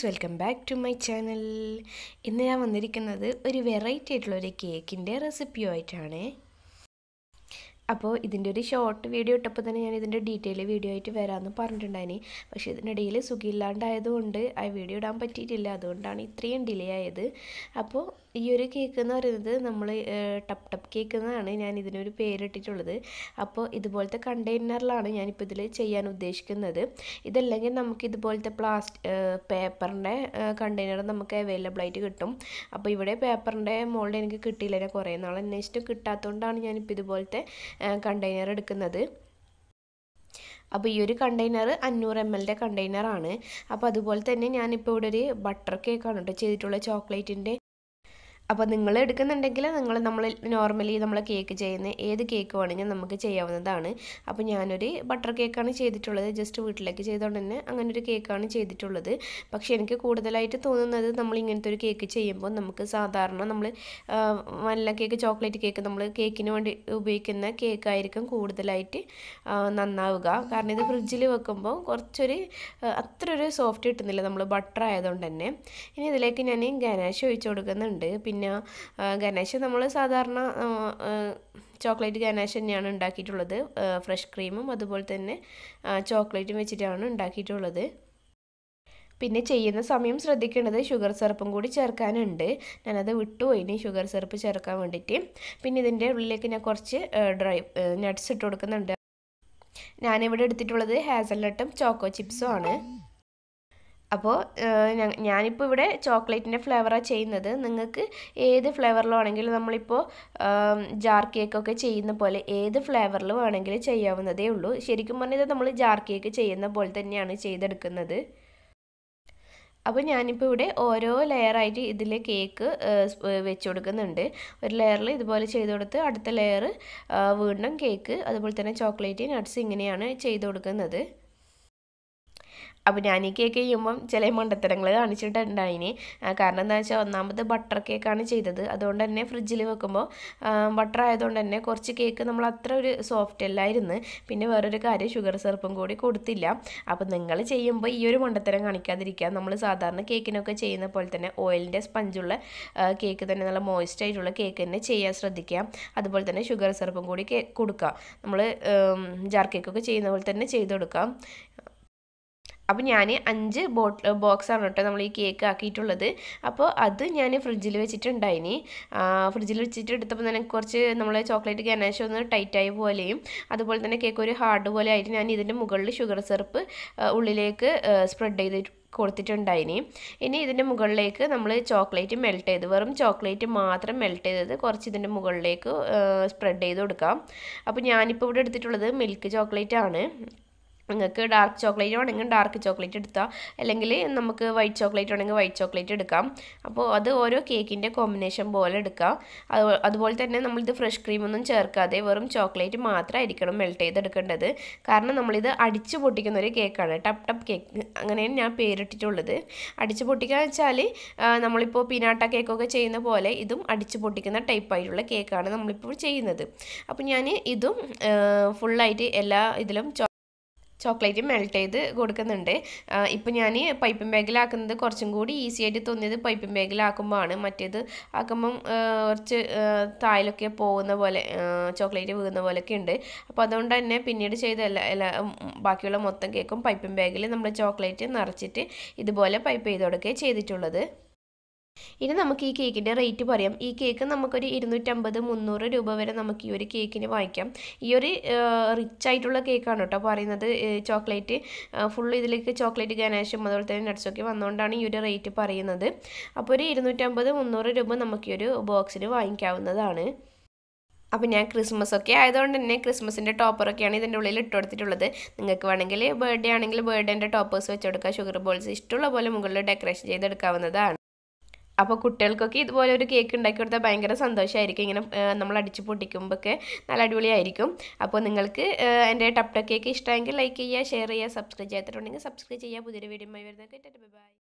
welcome back to my channel ഇന്ന് ഞാൻ വന്നിരിക്കുന്നത് ഒരു വെറൈറ്റി ആയിട്ടുള്ള ഒരു കേക്കിൻ്റെ റെസിപ്പിയുമായിട്ടാണ് അപ്പോൾ ഇതിൻ്റെ ഒരു ഷോർട്ട് വീഡിയോ ഇട്ടപ്പോൾ തന്നെ ഞാൻ ഇതിൻ്റെ ഡീറ്റെയിൽ വീഡിയോ ആയിട്ട് വരാമെന്ന് പറഞ്ഞിട്ടുണ്ടായിനി പക്ഷേ ഇതിനിടയിൽ സുഖമില്ലാണ്ടായതുകൊണ്ട് ആ വീഡിയോ ഇടാൻ പറ്റിയിട്ടില്ല അതുകൊണ്ടാണ് ഇത്രയും ഡിലേ ആയത് അപ്പോൾ ഈ ഒരു കേക്ക് എന്ന് പറയുന്നത് നമ്മൾ ടപ്പ് ടപ്പ് കേക്ക് എന്നാണ് ഞാൻ ഇതിനൊരു പേരിട്ടിട്ടുള്ളത് അപ്പോൾ ഇതുപോലത്തെ കണ്ടെയ്നറിലാണ് ഞാനിപ്പോൾ ഇതിൽ ചെയ്യാൻ ഉദ്ദേശിക്കുന്നത് ഇതല്ലെങ്കിൽ നമുക്ക് ഇതുപോലത്തെ പ്ലാസ്റ്റിക് പേപ്പറിൻ്റെ കണ്ടെയ്നർ നമുക്ക് അവൈലബിൾ ആയിട്ട് കിട്ടും അപ്പോൾ ഇവിടെ പേപ്പറിൻ്റെ മോൾഡ് എനിക്ക് കിട്ടിയില്ല ഞാൻ കുറേ നാൾ അന്വേഷിച്ചിട്ട് കിട്ടാത്തതുകൊണ്ടാണ് ഞാനിപ്പോൾ ഇതുപോലത്തെ കണ്ടെയ്നർ എടുക്കുന്നത് അപ്പോൾ ഈ ഒരു കണ്ടെയ്നർ അഞ്ഞൂറ് എം എല്ലിൻ്റെ കണ്ടെയ്നറാണ് അപ്പോൾ അതുപോലെ തന്നെ ഞാനിപ്പോൾ ഇവിടെ ഒരു ബട്ടർ കേക്കാണ് കേട്ടോ ചെയ്തിട്ടുള്ളത് ചോക്ലേറ്റിൻ്റെ അപ്പോൾ നിങ്ങൾ എടുക്കുന്നുണ്ടെങ്കിൽ നിങ്ങൾ നമ്മൾ നോർമലി നമ്മൾ കേക്ക് ചെയ്യുന്ന ഏത് കേക്ക് വേണമെങ്കിലും നമുക്ക് ചെയ്യാവുന്നതാണ് അപ്പോൾ ഞാനൊരു ബട്ടർ കേക്കാണ് ചെയ്തിട്ടുള്ളത് ജസ്റ്റ് വീട്ടിലേക്ക് ചെയ്തുകൊണ്ട് തന്നെ അങ്ങനെ ഒരു കേക്കാണ് ചെയ്തിട്ടുള്ളത് പക്ഷേ എനിക്ക് കൂടുതലായിട്ട് തോന്നുന്നത് നമ്മൾ ഇങ്ങനത്തെ ഒരു കേക്ക് ചെയ്യുമ്പോൾ നമുക്ക് സാധാരണ നമ്മൾ വല്ല കേക്ക് ചോക്ലേറ്റ് കേക്ക് നമ്മൾ കേക്കിന് വേണ്ടി ഉപയോഗിക്കുന്ന കേക്കായിരിക്കും കൂടുതലായിട്ട് നന്നാവുക കാരണം ഇത് ഫ്രിഡ്ജിൽ വെക്കുമ്പോൾ കുറച്ചൊരു അത്ര ഒരു സോഫ്റ്റ് കിട്ടുന്നില്ല നമ്മൾ ബട്ടർ ആയതുകൊണ്ട് തന്നെ ഇനി ഇതിലേക്ക് ഞാൻ ഗനാശ് ഒഴിച്ചു കൊടുക്കുന്നുണ്ട് പിന്നെ ഗണേശ് നമ്മൾ സാധാരണ ചോക്ലേറ്റ് ഗനാശ് തന്നെയാണ് ഉണ്ടാക്കിയിട്ടുള്ളത് ഫ്രഷ് ക്രീമും അതുപോലെ തന്നെ ചോക്ലേറ്റും വെച്ചിട്ടാണ് ഉണ്ടാക്കിയിട്ടുള്ളത് പിന്നെ ചെയ്യുന്ന സമയം ശ്രദ്ധിക്കേണ്ടത് ഷുഗർ സിറപ്പും കൂടി ചേർക്കാനുണ്ട് ഞാനത് വിട്ടുപോയിനി ഷുഗർ സിറപ്പ് ചേർക്കാൻ വേണ്ടിയിട്ട് പിന്നെ ഇതിൻ്റെ ഉള്ളിലേക്ക് ഞാൻ കുറച്ച് ഡ്രൈ നട്ട്സ് ഇട്ട് കൊടുക്കുന്നുണ്ട് ഞാനിവിടെ എടുത്തിട്ടുള്ളത് ഹാസൽനട്ടും ചോക്കോ ചിപ്സും ആണ് അപ്പോൾ ഞാനിപ്പോൾ ഇവിടെ ചോക്ലേറ്റിൻ്റെ ഫ്ലേവറാണ് ചെയ്യുന്നത് നിങ്ങൾക്ക് ഏത് ഫ്ലേവറിൽ വേണമെങ്കിലും നമ്മളിപ്പോൾ ജാർ കേക്കൊക്കെ ചെയ്യുന്ന പോലെ ഏത് ഫ്ലേവറിൽ വേണമെങ്കിലും ചെയ്യാവുന്നതേ ഉള്ളൂ ശരിക്കും പറഞ്ഞാൽ നമ്മൾ ജാർ കേക്ക് ചെയ്യുന്ന പോലെ തന്നെയാണ് ചെയ്തെടുക്കുന്നത് അപ്പോൾ ഞാനിപ്പോൾ ഇവിടെ ഓരോ ലെയറായിട്ട് ഇതിൽ കേക്ക് വെച്ച് കൊടുക്കുന്നുണ്ട് ഒരു ലെയറിൽ ഇതുപോലെ ചെയ്ത് കൊടുത്ത് അടുത്ത ലെയർ വീണ്ടും കേക്ക് അതുപോലെ തന്നെ ചോക്ലേറ്റ് നട്ട്സ് ഇങ്ങനെയാണ് ചെയ്ത് കൊടുക്കുന്നത് അപ്പോൾ ഞാൻ ഈ കേക്ക് ചെയ്യുമ്പം ചില മണ്ടത്തരങ്ങൾ കാണിച്ചിട്ടുണ്ടായിന് കാരണം എന്താ വെച്ചാൽ ഒന്നാമത് ബട്ടർ കേക്കാണ് ചെയ്തത് അതുകൊണ്ട് തന്നെ ഫ്രിഡ്ജിൽ വെക്കുമ്പോൾ ബട്ടർ ആയതുകൊണ്ട് തന്നെ കുറച്ച് കേക്ക് നമ്മൾ അത്ര ഒരു സോഫ്റ്റ് അല്ലായിരുന്നു പിന്നെ വേറൊരു കാര്യം ഷുഗർ സിറപ്പും കൂടി കൊടുത്തില്ല അപ്പോൾ നിങ്ങൾ ചെയ്യുമ്പോൾ ഈ ഒരു മണ്ടത്തരം കാണിക്കാതിരിക്കുക നമ്മൾ സാധാരണ കേക്കിനൊക്കെ ചെയ്യുന്ന പോലെ തന്നെ ഓയിലിൻ്റെ സ്പഞ്ചുള്ള കേക്ക് തന്നെ നല്ല മോയിസ്റ്റ് ആയിട്ടുള്ള കേക്ക് തന്നെ ചെയ്യാൻ ശ്രദ്ധിക്കുക അതുപോലെ തന്നെ ഷുഗർ സിറപ്പും കൂടി കൊടുക്കുക നമ്മൾ ജാർ കേക്കൊക്കെ ചെയ്യുന്ന പോലെ തന്നെ ചെയ്ത് കൊടുക്കാം അപ്പോൾ ഞാൻ അഞ്ച് ബോട്ട് ബോക്സാണ് കേട്ടോ നമ്മൾ ഈ കേക്ക് ആക്കിയിട്ടുള്ളത് അപ്പോൾ അത് ഞാൻ ഫ്രിഡ്ജിൽ വെച്ചിട്ടുണ്ടായിനി ഫ്രിഡ്ജിൽ വെച്ചിട്ട് എടുത്തപ്പോൾ തന്നെ കുറച്ച് നമ്മൾ ചോക്ലേറ്റ് ഗനാശ ഒന്ന് ടൈറ്റായ പോലെയും അതുപോലെ തന്നെ കേക്ക് ഒരു ഹാർഡ് പോലെ ആയിട്ട് ഞാൻ ഇതിൻ്റെ മുകളിൽ ഷുഗർ സിറപ്പ് ഉള്ളിലേക്ക് സ്പ്രെഡ് ചെയ്ത് കൊടുത്തിട്ടുണ്ടായിനി ഇനി ഇതിൻ്റെ മുകളിലേക്ക് നമ്മൾ ചോക്ലേറ്റ് മെൽറ്റ് ചെയ്ത് വെറും ചോക്ലേറ്റ് മാത്രം മെൽറ്റ് ചെയ്തത് കുറച്ച് ഇതിൻ്റെ മുകളിലേക്ക് സ്പ്രെഡ് ചെയ്ത് കൊടുക്കാം അപ്പോൾ ഞാനിപ്പോൾ ഇവിടെ എടുത്തിട്ടുള്ളത് മിൽക്ക് ചോക്ലേറ്റ് ആണ് നിങ്ങൾക്ക് ഡാർക്ക് ചോക്ലേറ്റ് വേണമെങ്കിൽ ഡാർക്ക് ചോക്ലേറ്റ് എടുത്താൽ അല്ലെങ്കിൽ നമുക്ക് വൈറ്റ് ചോക്ലേറ്റ് വേണമെങ്കിൽ വൈറ്റ് ചോക്ലേറ്റ് എടുക്കാം അപ്പോൾ അത് ഓരോ കേക്കിൻ്റെ കോമ്പിനേഷൻ പോലെ എടുക്കാം അതുപോലെ തന്നെ നമ്മളിത് ഫ്രഷ് ക്രീമൊന്നും ചേർക്കാതെ വെറും ചോക്ലേറ്റ് മാത്രമായിരിക്കണം മെൽറ്റ് ചെയ്തെടുക്കേണ്ടത് കാരണം നമ്മളിത് അടിച്ച് പൊട്ടിക്കുന്ന ഒരു കേക്കാണ് ടപ്പ് ടപ്പ് കേക്ക് അങ്ങനെയാണ് ഞാൻ പേരിട്ടിട്ടുള്ളത് അടിച്ച് പൊട്ടിക്കുക വെച്ചാൽ നമ്മളിപ്പോൾ പീനാട്ട കേക്കൊക്കെ ചെയ്യുന്ന പോലെ ഇതും അടിച്ച് പൊട്ടിക്കുന്ന ടൈപ്പായിട്ടുള്ള കേക്കാണ് നമ്മളിപ്പോൾ ചെയ്യുന്നത് അപ്പോൾ ഞാൻ ഇതും ഫുള്ളായിട്ട് എല്ലാ ഇതിലും ചോക്ലേറ്റ് മെൽറ്റ് ചെയ്ത് കൊടുക്കുന്നുണ്ട് ഇപ്പം ഞാൻ പൈപ്പിംഗ് ബാഗിലാക്കുന്നത് കുറച്ചും കൂടി ഈസി ആയിട്ട് തോന്നിയത് പൈപ്പിംഗ് ബാഗിലാക്കുമ്പോൾ ആണ് മറ്റേത് ആക്കുമ്പം കുറച്ച് തായിലൊക്കെ പോകുന്ന പോലെ ചോക്ലേറ്റ് വീഴുന്ന പോലെയൊക്കെ ഉണ്ട് അപ്പോൾ അതുകൊണ്ട് തന്നെ പിന്നീട് ചെയ്ത എല്ലാ എല്ലാ ബാക്കിയുള്ള മൊത്തം കേക്കും പൈപ്പിംഗ് ബാഗിൽ നമ്മൾ ചോക്ലേറ്റ് നിറച്ചിട്ട് ഇതുപോലെ പൈപ്പ് ചെയ്ത് കൊടുക്കുകയാണ് ചെയ്തിട്ടുള്ളത് ഇനി നമുക്ക് ഈ കേക്കിൻ്റെ റേറ്റ് പറയാം ഈ കേക്ക് നമുക്കൊരു ഇരുന്നൂറ്റമ്പത് മുന്നൂറ് രൂപ വരെ നമുക്ക് ഈ ഒരു കേക്കിന് വാങ്ങിക്കാം ഈ ഒരു റിച്ച് ആയിട്ടുള്ള കേക്കാണ് കേട്ടോ പറയുന്നത് ചോക്ലേറ്റ് ഫുൾ ഇതിലേക്ക് ചോക്ലേറ്റ് ഗനാഷും അതുപോലെ തന്നെ നട്ട്സൊക്കെ വന്നുകൊണ്ടാണ് ഈ ഒരു റേറ്റ് പറയുന്നത് അപ്പോൾ ഒരു ഇരുന്നൂറ്റമ്പത് മുന്നൂറ് രൂപ നമുക്ക് ഈ ഒരു ബോക്സിന് വാങ്ങിക്കാവുന്നതാണ് അപ്പോൾ ഞാൻ ക്രിസ്മസ് ഒക്കെ ആയതുകൊണ്ട് തന്നെ ക്രിസ്മസിൻ്റെ ടോപ്പറൊക്കെയാണ് ഇതിൻ്റെ ഉള്ളിൽ ഇട്ട് കൊടുത്തിട്ടുള്ളത് നിങ്ങൾക്ക് വേണമെങ്കിൽ ബർത്ത്ഡേ ആണെങ്കിൽ ബർത്ത്ഡേൻ്റെ ടോപ്പേഴ്സ് വെച്ചെടുക്കുക ഷുഗർ ബോൾസ് ഇഷ്ടമുള്ള പോലെ മുകളിൽ ഡെക്കറേഷൻ ചെയ്തെടുക്കാവുന്നതാണ് അപ്പോൾ കുട്ടികൾക്കൊക്കെ ഇതുപോലെ ഒരു കേക്ക് ഉണ്ടാക്കി കൊടുത്താൽ ഭയങ്കര സന്തോഷമായിരിക്കും ഇങ്ങനെ നമ്മൾ അടിച്ച് പൊട്ടിക്കുമ്പോഴൊക്കെ നല്ല അടിപൊളിയായിരിക്കും അപ്പോൾ നിങ്ങൾക്ക് എൻ്റെ ടപ് ടപ് കേക്ക് ഇഷ്ടമെങ്കിൽ ലൈക്ക് ചെയ്യുക ഷെയർ ചെയ്യുക സബ്സ്ക്രൈബ് ചെയ്യാത്തിട്ടുണ്ടെങ്കിൽ സബ്സ്ക്രൈബ് ചെയ്യുക പുതിയൊരു വീഡിയോ വരുന്നതൊക്കെ ബൈ